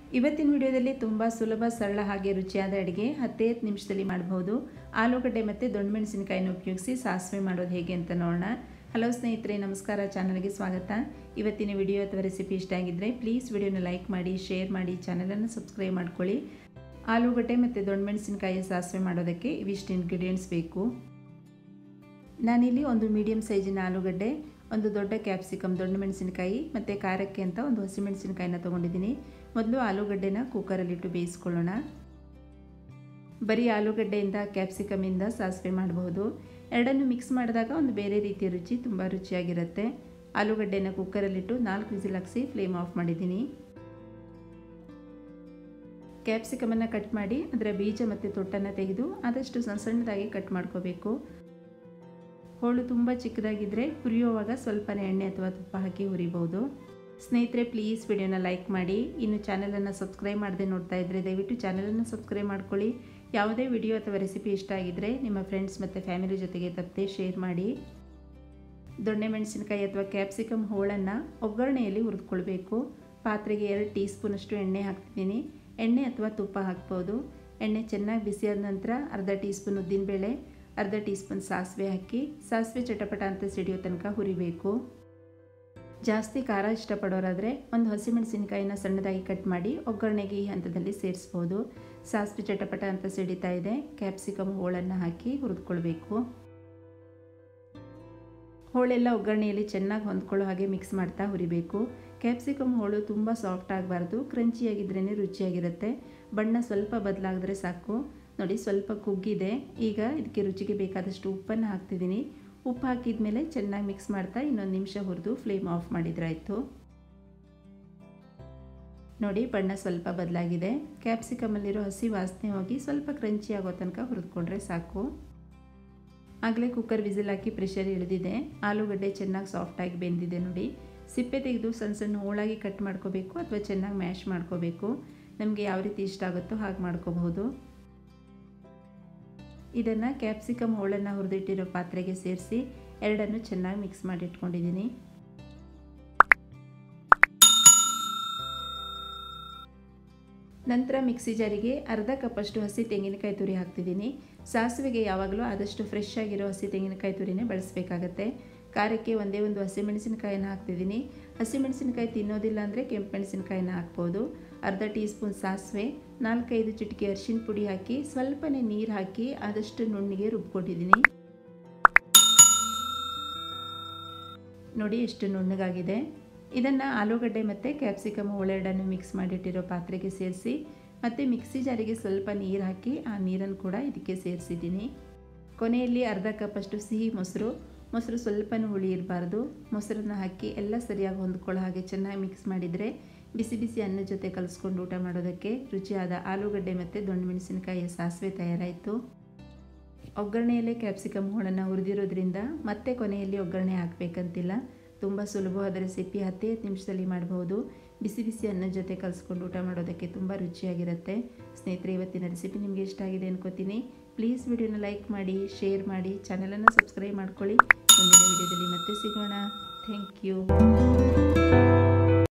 ಇವತ್ತಿನ ವಿಡಿಯೋದಲ್ಲಿ ತುಂಬ ಸುಲಭ ಸರಳ ಹಾಗೆ ರುಚಿಯಾದ ಅಡುಗೆ ಹತ್ತೈದು ನಿಮಿಷದಲ್ಲಿ ಮಾಡಬಹುದು ಆಲೂಗಡ್ಡೆ ಮತ್ತು ದೊಣ್ಣಮೆಣಸಿನಕಾಯಿನ ಉಪಯೋಗಿಸಿ ಸಾಸಿವೆ ಮಾಡೋದು ಹೇಗೆ ಅಂತ ನೋಡೋಣ ಹಲೋ ಸ್ನೇಹಿತರೆ ನಮಸ್ಕಾರ ಚಾನಲ್ಗೆ ಸ್ವಾಗತ ಇವತ್ತಿನ ವಿಡಿಯೋ ಅಥವಾ ರೆಸಿಪಿ ಇಷ್ಟ ಆಗಿದ್ದರೆ ಪ್ಲೀಸ್ ವಿಡಿಯೋನ ಲೈಕ್ ಮಾಡಿ ಶೇರ್ ಮಾಡಿ ಚಾನಲನ್ನು ಸಬ್ಸ್ಕ್ರೈಬ್ ಮಾಡ್ಕೊಳ್ಳಿ ಆಲೂಗಡ್ಡೆ ಮತ್ತು ದೊಣ್ಣಮೆಣಸಿನಕಾಯಿ ಸಾಸಿವೆ ಮಾಡೋದಕ್ಕೆ ಇವಿಷ್ಟು ಇಂಗ್ರೀಡಿಯೆಂಟ್ಸ್ ಬೇಕು ನಾನಿಲ್ಲಿ ಒಂದು ಮೀಡಿಯಮ್ ಸೈಜಿನ ಆಲೂಗಡ್ಡೆ ಒಂದು ದೊಡ್ಡ ಕ್ಯಾಪ್ಸಿಕಮ್ ದೊಣ್ಣೆ ಮೆಣಸಿನಕಾಯಿ ಮತ್ತು ಖಾರಕ್ಕೆ ಅಂತ ಒಂದು ಹಸಿಮೆಣಸಿನಕಾಯಿನ ತೊಗೊಂಡಿದ್ದೀನಿ ಮೊದಲು ಆಲೂಗಡ್ಡೆನ ಕುಕ್ಕರಲ್ಲಿಟ್ಟು ಬೇಯಿಸ್ಕೊಳ್ಳೋಣ ಬರೀ ಆಲೂಗಡ್ಡೆಯಿಂದ ಕ್ಯಾಪ್ಸಿಕಮಿಂದ ಸಾಸಿವೆ ಮಾಡಬಹುದು ಎರಡನ್ನು ಮಿಕ್ಸ್ ಮಾಡಿದಾಗ ಒಂದು ಬೇರೆ ರೀತಿಯ ರುಚಿ ತುಂಬ ರುಚಿಯಾಗಿರುತ್ತೆ ಆಲೂಗಡ್ಡೆನ ಕುಕ್ಕರಲ್ಲಿಟ್ಟು ನಾಲ್ಕು ವಿಸಿಲ್ ಹಾಕಿಸಿ ಫ್ಲೇಮ್ ಆಫ್ ಮಾಡಿದ್ದೀನಿ ಕ್ಯಾಪ್ಸಿಕಮನ್ನು ಕಟ್ ಮಾಡಿ ಅದರ ಬೀಜ ಮತ್ತು ತೊಟ್ಟನ್ನು ತೆಗೆದು ಆದಷ್ಟು ಸಣ್ಣ ಸಣ್ಣದಾಗಿ ಕಟ್ ಮಾಡ್ಕೋಬೇಕು ಹೋಳು ತುಂಬ ಚಿಕ್ಕದಾಗಿದ್ದರೆ ಹುರಿಯುವಾಗ ಸ್ವಲ್ಪನೇ ಎಣ್ಣೆ ಅಥವಾ ತುಪ್ಪ ಹಾಕಿ ಹುರಿಬಹುದು ಸ್ನೇಹಿತರೆ ಪ್ಲೀಸ್ ವಿಡಿಯೋನ ಲೈಕ್ ಮಾಡಿ ಇನ್ನು ಚಾನಲನ್ನು ಸಬ್ಸ್ಕ್ರೈಬ್ ಮಾಡದೆ ನೋಡ್ತಾ ಇದ್ದರೆ ದಯವಿಟ್ಟು ಚಾನಲನ್ನು ಸಬ್ಸ್ಕ್ರೈಬ್ ಮಾಡ್ಕೊಳ್ಳಿ ಯಾವುದೇ ವಿಡಿಯೋ ಅಥವಾ ರೆಸಿಪಿ ಇಷ್ಟ ಆಗಿದ್ದರೆ ನಿಮ್ಮ ಫ್ರೆಂಡ್ಸ್ ಮತ್ತು ಫ್ಯಾಮಿಲಿ ಜೊತೆಗೆ ತಪ್ಪದೆ ಶೇರ್ ಮಾಡಿ ದೊಣ್ಣೆ ಮೆಣಸಿನಕಾಯಿ ಅಥವಾ ಕ್ಯಾಪ್ಸಿಕಮ್ ಹೋಳನ್ನು ಒಗ್ಗರಣೆಯಲ್ಲಿ ಹುರಿದುಕೊಳ್ಬೇಕು ಪಾತ್ರೆಗೆ ಎರಡು ಟೀ ಸ್ಪೂನಷ್ಟು ಎಣ್ಣೆ ಹಾಕ್ತಿದ್ದೀನಿ ಎಣ್ಣೆ ಅಥವಾ ತುಪ್ಪ ಹಾಕ್ಬೋದು ಎಣ್ಣೆ ಚೆನ್ನಾಗಿ ಬಿಸಿಯಾದ ನಂತರ ಅರ್ಧ ಟೀ ಸ್ಪೂನ್ ಉದ್ದಿನಬೇಳೆ ಅರ್ಧ ಟೀ ಸ್ಪೂನ್ ಸಾಸಿವೆ ಹಾಕಿ ಸಾಸಿವೆ ಚಟಪಟ ಅಂತ ಸಿಡಿಯೋ ತನಕ ಹುರಿಬೇಕು ಜಾಸ್ತಿ ಖಾರ ಇಷ್ಟಪಡೋರಾದರೆ ಒಂದು ಹಸಿಮೆಣಸಿನಕಾಯಿನ ಸಣ್ಣದಾಗಿ ಕಟ್ ಮಾಡಿ ಒಗ್ಗರಣೆಗೆ ಈ ಹಂತದಲ್ಲಿ ಸೇರಿಸ್ಬೋದು ಸಾಸಿವೆ ಚಟಪಟ ಅಂತ ಸಿಡಿತಾ ಇದೆ ಕ್ಯಾಪ್ಸಿಕಮ್ ಹೋಳನ್ನು ಹಾಕಿ ಹುರಿದುಕೊಳ್ಬೇಕು ಹೋಳೆಲ್ಲ ಒಗ್ಗರಣೆಯಲ್ಲಿ ಚೆನ್ನಾಗಿ ಹೊಂದ್ಕೊಳ್ಳೋ ಹಾಗೆ ಮಿಕ್ಸ್ ಮಾಡ್ತಾ ಹುರಿಬೇಕು ಕ್ಯಾಪ್ಸಿಕಮ್ ಹೋಳು ತುಂಬ ಸಾಫ್ಟ್ ಆಗಬಾರ್ದು ಕ್ರಂಚಿಯಾಗಿದ್ರೇ ರುಚಿಯಾಗಿರುತ್ತೆ ಬಣ್ಣ ಸ್ವಲ್ಪ ಬದಲಾಗಿದ್ರೆ ಸಾಕು ನೋಡಿ ಸ್ವಲ್ಪ ಕುಗ್ಗಿದೆ ಈಗ ಇದಕ್ಕೆ ರುಚಿಗೆ ಬೇಕಾದಷ್ಟು ಉಪ್ಪನ್ನು ಹಾಕ್ತಿದ್ದೀನಿ ಉಪ್ಪು ಹಾಕಿದ ಮೇಲೆ ಚೆನ್ನಾಗಿ ಮಿಕ್ಸ್ ಮಾಡ್ತಾ ಇನ್ನೊಂದು ನಿಮಿಷ ಹುರಿದು ಫ್ಲೇಮ್ ಆಫ್ ಮಾಡಿದ್ರಾಯ್ತು ನೋಡಿ ಬಣ್ಣ ಸ್ವಲ್ಪ ಬದಲಾಗಿದೆ ಕ್ಯಾಪ್ಸಿಕಮಲ್ಲಿರೋ ಹಸಿ ವಾಸನೆ ಹೋಗಿ ಸ್ವಲ್ಪ ಕ್ರಂಚಿ ಆಗೋ ತನಕ ಹುರಿದುಕೊಂಡ್ರೆ ಸಾಕು ಆಗಲೇ ಕುಕ್ಕರ್ ವಿಸಿಲ್ ಹಾಕಿ ಪ್ರೆಷರ್ ಇಳಿದಿದೆ ಆಲೂಗಡ್ಡೆ ಚೆನ್ನಾಗಿ ಸಾಫ್ಟಾಗಿ ಬೆಂದಿದೆ ನೋಡಿ ಸಿಪ್ಪೆ ತೆಗೆದು ಸಣ್ಣ ಸಣ್ಣ ಹೋಳಾಗಿ ಕಟ್ ಮಾಡ್ಕೋಬೇಕು ಅಥವಾ ಚೆನ್ನಾಗಿ ಮ್ಯಾಶ್ ಮಾಡ್ಕೋಬೇಕು ನಮಗೆ ಯಾವ ರೀತಿ ಇಷ್ಟ ಆಗುತ್ತೋ ಹಾಗೆ ಮಾಡ್ಕೋಬಹುದು ಇದನ್ನು ಕ್ಯಾಪ್ಸಿಕಮ್ ಹೋಳನ್ನು ಹುರಿದಿಟ್ಟಿರೋ ಪಾತ್ರೆಗೆ ಸೇರಿಸಿ ಎರಡನ್ನು ಚೆನ್ನಾಗಿ ಮಿಕ್ಸ್ ಮಾಡಿ ಇಟ್ಕೊಂಡಿದ್ದೀನಿ ನಂತರ ಮಿಕ್ಸಿ ಜಾರಿಗೆ ಅರ್ಧ ಕಪ್ಪಷ್ಟು ಹಸಿ ತೆಂಗಿನಕಾಯಿ ತುರಿ ಹಾಕ್ತಿದ್ದೀನಿ ಸಾಸಿವೆಗೆ ಯಾವಾಗಲೂ ಆದಷ್ಟು ಫ್ರೆಶ್ ಆಗಿರೋ ಹಸಿ ತೆಂಗಿನಕಾಯಿ ತುರಿನೇ ಬಳಸಬೇಕಾಗತ್ತೆ ಖಾರಕ್ಕೆ ಒಂದೇ ಒಂದು ಹಸಿಮೆಣಸಿನಕಾಯಿನ ಹಾಕ್ತಿದ್ದೀನಿ ಹಸಿಮೆಣಸಿನಕಾಯಿ ತಿನ್ನೋದಿಲ್ಲ ಅಂದರೆ ಕೆಂಪು ಮೆಣಸಿನಕಾಯಿನ ಹಾಕ್ಬೋದು ಅರ್ಧ ಟೀ ಸ್ಪೂನ್ ಸಾಸಿವೆ ನಾಲ್ಕೈದು ಚಿಟಿಕೆ ಅರಿಶಿನ ಪುಡಿ ಹಾಕಿ ಸ್ವಲ್ಪನೇ ನೀರು ಹಾಕಿ ಆದಷ್ಟು ನುಣ್ಣಿಗೆ ರುಬ್ಕೊಂಡಿದ್ದೀನಿ ನೋಡಿ ಎಷ್ಟು ನುಣ್ಣಗಾಗಿದೆ ಇದನ್ನು ಆಲೂಗಡ್ಡೆ ಮತ್ತು ಕ್ಯಾಪ್ಸಿಕಮ್ ಒಳೆರಡನ್ನು ಮಿಕ್ಸ್ ಮಾಡಿಟ್ಟಿರೋ ಪಾತ್ರೆಗೆ ಸೇರಿಸಿ ಮತ್ತು ಮಿಕ್ಸಿ ಜಾರಿಗೆ ಸ್ವಲ್ಪ ನೀರು ಹಾಕಿ ಆ ನೀರನ್ನು ಕೂಡ ಇದಕ್ಕೆ ಸೇರಿಸಿದ್ದೀನಿ ಕೊನೆಯಲ್ಲಿ ಅರ್ಧ ಕಪ್ಪಷ್ಟು ಸಿಹಿ ಮೊಸರು ಮೊಸರು ಸ್ವಲ್ಪನೂ ಹುಳಿ ಇರಬಾರ್ದು ಮೊಸರನ್ನು ಹಾಕಿ ಎಲ್ಲ ಸರಿಯಾಗಿ ಹೊಂದ್ಕೊಳ್ಳೋ ಹಾಗೆ ಚೆನ್ನಾಗಿ ಮಿಕ್ಸ್ ಮಾಡಿದರೆ ಬಿಸಿ ಬಿಸಿ ಅನ್ನ ಜೊತೆ ಕಲಿಸ್ಕೊಂಡು ಊಟ ಮಾಡೋದಕ್ಕೆ ರುಚಿಯಾದ ಆಲೂಗಡ್ಡೆ ಮತ್ತು ದೊಣ್ಣಮೆಣಸಿನಕಾಯಿಯ ಸಾಸಿವೆ ತಯಾರಾಯಿತು ಒಗ್ಗರಣೆಯಲ್ಲೇ ಕ್ಯಾಪ್ಸಿಕಮ್ ಹೋಳನ್ನು ಹುರಿದಿರೋದ್ರಿಂದ ಮತ್ತೆ ಕೊನೆಯಲ್ಲಿ ಒಗ್ಗರಣೆ ಹಾಕಬೇಕಂತಿಲ್ಲ ತುಂಬ ಸುಲಭವಾದ ರೆಸಿಪಿ ಹತ್ತೈದು ನಿಮಿಷದಲ್ಲಿ ಮಾಡಬಹುದು ಬಿಸಿ ಬಿಸಿ ಅನ್ನದ ಜೊತೆ ಕಲಿಸ್ಕೊಂಡು ಊಟ ಮಾಡೋದಕ್ಕೆ ತುಂಬ ರುಚಿಯಾಗಿರುತ್ತೆ ಸ್ನೇಹಿತರೆ ಇವತ್ತಿನ ರೆಸಿಪಿ ನಿಮಗೆ ಇಷ್ಟ ಆಗಿದೆ ಅನ್ಕೋತೀನಿ ಪ್ಲೀಸ್ ವಿಡಿಯೋನ ಲೈಕ್ ಮಾಡಿ ಶೇರ್ ಮಾಡಿ ಚಾನಲನ್ನು ಸಬ್ಸ್ಕ್ರೈಬ್ ಮಾಡ್ಕೊಳ್ಳಿ ಮುಂದಿನ ವಿಡಿಯೋದಲ್ಲಿ ಮತ್ತೆ ಸಿಗೋಣ ಥ್ಯಾಂಕ್ ಯು